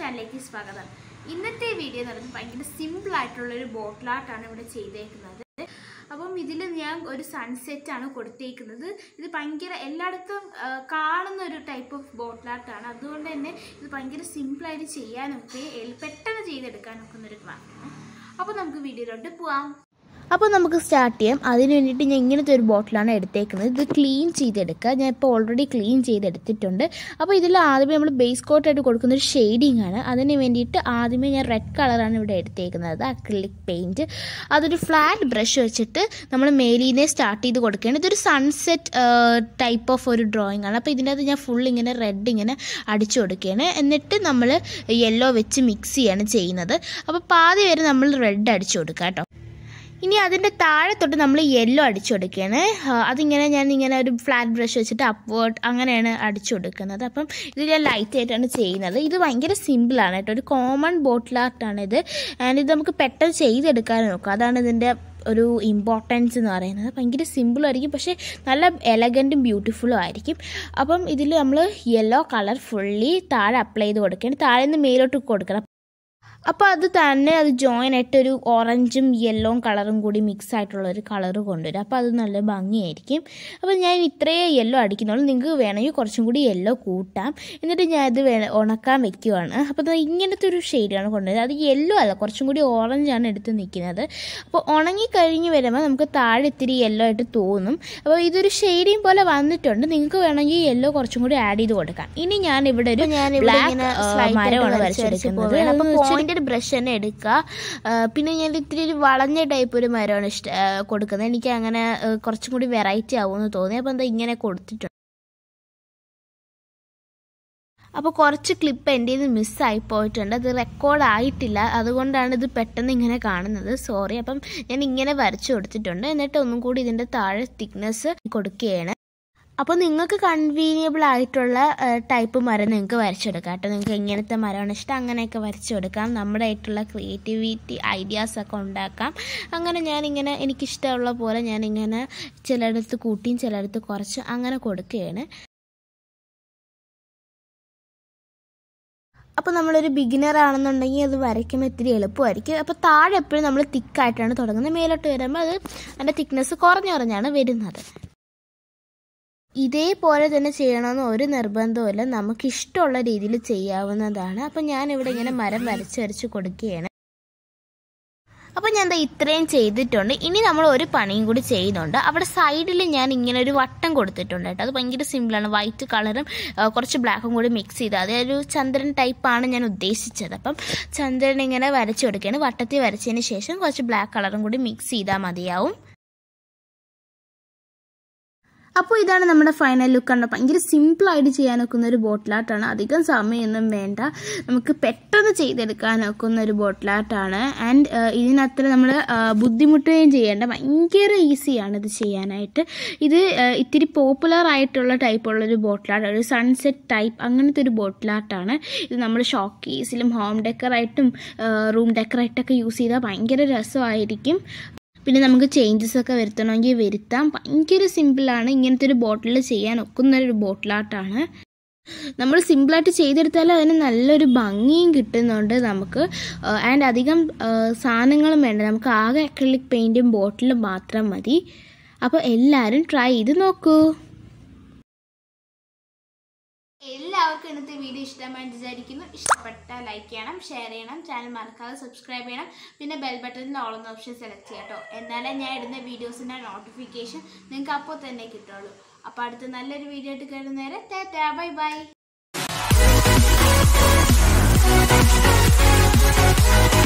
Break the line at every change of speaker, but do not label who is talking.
ചാനലിലേക്ക് സ്വാഗതം ഇന്നത്തെ വീഡിയോ എന്ന് പറയുന്നത് ഭയങ്കര സിമ്പിൾ ആയിട്ടുള്ള ഒരു ബോട്ടിൽ ആർട്ടാണ് ഇവിടെ ചെയ്തേക്കുന്നത് അപ്പം ഇതിൽ ഞാൻ ഒരു സൺസെറ്റ് ആണ് കൊടുത്തേക്കുന്നത് ഇത് ഭയങ്കര എല്ലായിടത്തും ആ, കാണുന്ന ഒരു ടൈപ്പ് ഓഫ് ബോട്ടിൽ ആർട്ടാണ് അതുകൊണ്ട് തന്നെ ഇത് ഭയങ്കര സിമ്പിളായിട്ട് ചെയ്യാനൊക്കെ എൾ- പെട്ടെന്ന് ചെയ്തെടുക്കാനൊക്കെ ഒരു ക്ലാസ്സാണ് അപ്പോൾ നമുക്ക് വീഡിയോയിലോട്ട് പോവാം
അപ്പോൾ നമുക്ക് സ്റ്റാർട്ട് ചെയ്യാം അതിന് വേണ്ടിയിട്ട് ഞാൻ ഇങ്ങനത്തെ ഒരു ബോട്ടിലാണ് എടുത്തേക്കുന്നത് ഇത് ക്ലീൻ ചെയ്തെടുക്കുക ഞാൻ ഇപ്പോൾ ഓൾറെഡി ക്ലീൻ ചെയ്തെടുത്തിട്ടുണ്ട് അപ്പോൾ ഇതിൽ ആദ്യമേ നമ്മൾ ബേസ് കോട്ടായിട്ട് കൊടുക്കുന്ന ഒരു ഷെയ്ഡിങ് ആണ് അതിന് വേണ്ടിയിട്ട് ആദ്യമേ ഞാൻ റെഡ് കളറാണ് ഇവിടെ എടുത്തേക്കുന്നത് അക്രിലിക് പെയിൻറ്റ് അതൊരു ഫ്ലാറ്റ് ബ്രഷ് വെച്ചിട്ട് നമ്മൾ മേലീനെ സ്റ്റാർട്ട് ചെയ്ത് കൊടുക്കുകയാണ് ഇതൊരു സൺസെറ്റ് ടൈപ്പ് ഓഫ് ഒരു ഡ്രോയിങ് ആണ് അപ്പോൾ ഇതിൻ്റെ അകത്ത് ഞാൻ ഫുൾ ഇങ്ങനെ റെഡ് ഇങ്ങനെ അടിച്ചു കൊടുക്കുകയാണ് എന്നിട്ട് നമ്മൾ യെല്ലോ വെച്ച് മിക്സ് ചെയ്യാണ് ചെയ്യുന്നത് അപ്പോൾ പാതി വരെ നമ്മൾ റെഡ് അടിച്ചു കൊടുക്കുക കേട്ടോ ഇനി അതിൻ്റെ താഴെ തൊട്ട് നമ്മൾ യെല്ലോ അടിച്ചു കൊടുക്കുകയാണ് ആ, അതിങ്ങനെ ഞാൻ ഇങ്ങനെ ഒരു ഫ്ലാറ്റ് ബ്രഷ് വെച്ചിട്ട് അപ്വേർഡ് അങ്ങനെയാണ് അടിച്ചു കൊടുക്കുന്നത് അപ്പം ഇത് ഞാൻ ലൈറ്റ് ആയിട്ടാണ് ചെയ്യുന്നത് ഇത് ഭയങ്കര സിമ്പിളാണ് കേട്ടോ ഒരു കോമൺ ബോട്ടിൽ ആർട്ടാണ് ഇത് ആൻഡ് ഇത് നമുക്ക് പെട്ടെന്ന് ചെയ്തെടുക്കാൻ നോക്കാം അതാണ് ഇതിൻ്റെ ഒരു ഇമ്പോർട്ടൻസ് എന്ന് പറയുന്നത് ഭയങ്കര സിമ്പിളായിരിക്കും പക്ഷേ നല്ല എലഗൻറ്റും ബ്യൂട്ടിഫുള്ളും ആയിരിക്കും അപ്പം ഇതിൽ നമ്മൾ യെല്ലോ കളർ ഫുള്ളി താഴെ അപ്ലൈ ചെയ്ത് കൊടുക്കുകയാണ് താഴെ നിന്ന് മേലോട്ട് കൊടുക്കണം അപ്പോൾ അത് തന്നെ അത് ജോയിൻ ആയിട്ട് ഒരു ഓറഞ്ചും യെല്ലോയും കളറും കൂടി മിക്സ് ആയിട്ടുള്ള ഒരു കളർ കൊണ്ടുവരും അപ്പോൾ അത് നല്ല ഭംഗിയായിരിക്കും അപ്പോൾ ഞാൻ ഇത്രയേ യെല്ലോ അടിക്കുന്നുള്ളൂ നിങ്ങൾക്ക് വേണമെങ്കിൽ കുറച്ചും കൂടി യെല്ലോ കൂട്ടാം എന്നിട്ട് ഞാൻ ഇത് വേ ഉണക്കാൻ വെക്കുവാണ് അപ്പോൾ അത് ഇങ്ങനത്തെ ഒരു ഷെയ്ഡാണ് കൊണ്ടുവരുന്നത് അത് യെല്ലോ അല്ല കുറച്ചും കൂടി ഓറഞ്ചാണ് എടുത്ത് നിൽക്കുന്നത് അപ്പോൾ ഉണങ്ങി കഴിഞ്ഞ് വരുമ്പോൾ നമുക്ക് താഴെ ഇത്തിരി യെല്ലോ ആയിട്ട് തോന്നും അപ്പോൾ ഇതൊരു ഷെയ്ഡിങ് പോലെ വന്നിട്ടുണ്ട് നിങ്ങൾക്ക് വേണമെങ്കിൽ യെല്ലോ കുറച്ചും കൂടി ആഡ് ചെയ്ത് കൊടുക്കാം ഇനി ഞാൻ ഇവിടെ ഒരു ബ്ലാക്ക് മരമാണ് വരച്ചെടുക്കുന്നത് അപ്പോൾ പോയിന്റഡ് ബ്രഷ് തന്നെ എടുക്കുക ആ, പിന്നെ ഞാൻ ഇത്തിരി ഒരു വളഞ്ഞ ടൈപ്പ് ഒരു മരമാണ് ഇഷ്ട ആ, കൊടുക്കുന്നത് എനിക്ക് അങ്ങനെ ആ, കുറച്ചും കൂടി വെറൈറ്റി ആവുമെന്ന് തോന്നി അപ്പോൾ എന്താ ഇങ്ങനെ കൊടുത്തിട്ടുണ്ട് അപ്പോൾ കുറച്ച് ക്ലിപ്പ് എൻ്റെ ഇത് മിസ്സായി പോയിട്ടുണ്ട് അത് റെക്കോർഡ് ആയിട്ടില്ല അതുകൊണ്ടാണ് ഇത് പെട്ടെന്ന് ഇങ്ങനെ കാണുന്നത് സോറി അപ്പം ഞാൻ ഇങ്ങനെ വരച്ചു കൊടുത്തിട്ടുണ്ട് എന്നിട്ട് ഒന്നും കൂടി ഇതിൻ്റെ താഴെ തിക്നെസ് കൊടുക്കുകയാണ് അപ്പോൾ നിങ്ങൾക്ക് കൺവീനിയബിൾ ആയിട്ടുള്ള ടൈപ്പ് മരം നിങ്ങൾക്ക് വരച്ചെടുക്കാം കേട്ടോ നിങ്ങൾക്ക് എങ്ങനത്തെ മരമാണ് ഇഷ്ടം അങ്ങനെയൊക്കെ വരച്ചെടുക്കാം നമ്മുടെ ആയിട്ടുള്ള ക്രിയേറ്റിവിറ്റി ഐഡിയാസ് ഒക്കെ ഉണ്ടാക്കാം അങ്ങനെ ഞാനിങ്ങനെ എനിക്കിഷ്ടമുള്ള പോലെ ഞാനിങ്ങനെ ചിലയിടത്ത് കൂട്ടിയും ചിലയിടത്ത് കുറച്ച് അങ്ങനെ കൊടുക്കുകയാണ് അപ്പോൾ നമ്മളൊരു ബിഗിനർ ആണെന്നുണ്ടെങ്കിൽ അത് വരയ്ക്കുമ്പോൾ ഇത്തിരി എളുപ്പമായിരിക്കും അപ്പോൾ താഴെ എപ്പോഴും നമ്മൾ തിക്കായിട്ടാണ് തുടങ്ങുന്നത് മേലോട്ട് വരുമ്പോൾ അത് അതിൻ്റെ തിക്നെസ് കുറഞ്ഞു കുറഞ്ഞാണ് വരുന്നത് ഇതേപോലെ തന്നെ ചെയ്യണമെന്ന് ഒരു നിർബന്ധവുമില്ല നമുക്ക് ഇഷ്ടമുള്ള രീതിയിൽ ചെയ്യാവുന്നതാണ് അപ്പം ഞാനിവിടെ ഇങ്ങനെ മരം വരച്ച് വരച്ച് കൊടുക്കുകയാണ് അപ്പോൾ ഞാൻ ദാ ഇത്രയും ചെയ്തിട്ടുണ്ട് ഇനി നമ്മൾ ഒരു പണിയും കൂടി ചെയ്യുന്നുണ്ട് അവിടെ സൈഡിൽ ഞാൻ ഇങ്ങനെ ഒരു വട്ടം കൊടുത്തിട്ടുണ്ട് കേട്ടോ അത് ഭയങ്കര സിമ്പിളാണ് വൈറ്റ് കളറും ആ, കുറച്ച് ബ്ലാക്കും കൂടി മിക്സ് ചെയ്ത് അതൊരു ചന്ദ്രൻ ടൈപ്പാണ് ഞാൻ ഉദ്ദേശിച്ചത് അപ്പം ചന്ദ്രൻ ഇങ്ങനെ വരച്ചു കൊടുക്കുകയാണ് വട്ടത്തിൽ വരച്ചതിന് ശേഷം കുറച്ച് ബ്ലാക്ക് കളറും കൂടി മിക്സ് ചെയ്താൽ മതിയാവും അപ്പോൾ ഇതാണ് നമ്മുടെ ഫൈനൽ ലുക്ക് കണ്ടോ ഭയങ്കര സിമ്പിളായിട്ട് ചെയ്യാനൊക്കുന്ന ഒരു ബോട്ടിലാട്ടാണ് അധികം സമയമൊന്നും വേണ്ട നമുക്ക് പെട്ടെന്ന് ചെയ്തെടുക്കാനൊക്കുന്ന ഒരു ബോട്ടിലാട്ടാണ് ആൻഡ് ഇതിനത്ര നമ്മൾ ബുദ്ധിമുട്ടുകയും ചെയ്യേണ്ട ഭയങ്കര ഈസിയാണ് ഇത് ചെയ്യാനായിട്ട് ഇത് ആ, ഇത്തിരി പോപ്പുലർ ആയിട്ടുള്ള ടൈപ്പുള്ളൊരു ബോട്ടിലാട്ട് ഒരു സൺസെറ്റ് ടൈപ്പ് അങ്ങനത്തെ ഒരു ബോട്ടിലാട്ടാണ് ഇത് നമ്മൾ ഷോക്ക് കേസിലും ഹോം ഡെക്കറായിട്ടും റൂം ഡെക്കറായിട്ടൊക്കെ യൂസ് ചെയ്താൽ ഭയങ്കര രസമായിരിക്കും പിന്നെ നമുക്ക് ചേഞ്ചസ് ഒക്കെ വരുത്തണമെങ്കിൽ വരുത്താം ഭയങ്കര സിമ്പിളാണ് ഇങ്ങനത്തെ ഒരു ബോട്ടിൽ ചെയ്യാൻ ഒക്കുന്ന ഒരു ബോട്ടിലാട്ടാണ് നമ്മൾ സിമ്പിളായിട്ട് ചെയ്തെടുത്താൽ അതിന് നല്ലൊരു ഭംഗിയും കിട്ടുന്നുണ്ട് നമുക്ക് ആൻഡ് അധികം ആ, സാധനങ്ങളും വേണ്ട നമുക്ക് ആകെ അക്രിലിക് പെയിൻറ്റും ബോട്ടിലും മാത്രം മതി അപ്പോൾ എല്ലാവരും ട്രൈ ചെയ്ത് നോക്കൂ
എല്ലാവർക്കും ഇന്നത്തെ വീഡിയോ ഇഷ്ടമായി വിചാരിക്കുന്നു ഇഷ്ടപ്പെട്ടാൽ ലൈക്ക് ചെയ്യണം ഷെയർ ചെയ്യണം ചാനൽ മറക്കാതെ സബ്സ്ക്രൈബ് ചെയ്യണം പിന്നെ ബെൽ ബട്ടണിൽ ഓൾ എന്ന ഓപ്ഷൻ സെലക്ട് ചെയ്യാം കേട്ടോ എന്നാലേ ഞാൻ ഇടുന്ന വീഡിയോസിൻ്റെ നോട്ടിഫിക്കേഷൻ നിങ്ങൾക്ക് അപ്പോൾ തന്നെ കിട്ടുള്ളൂ അപ്പോൾ അടുത്ത നല്ലൊരു വീഡിയോ ആയിട്ട് കയറുന്നേരെ തേറ്റാ ബൈ ബൈ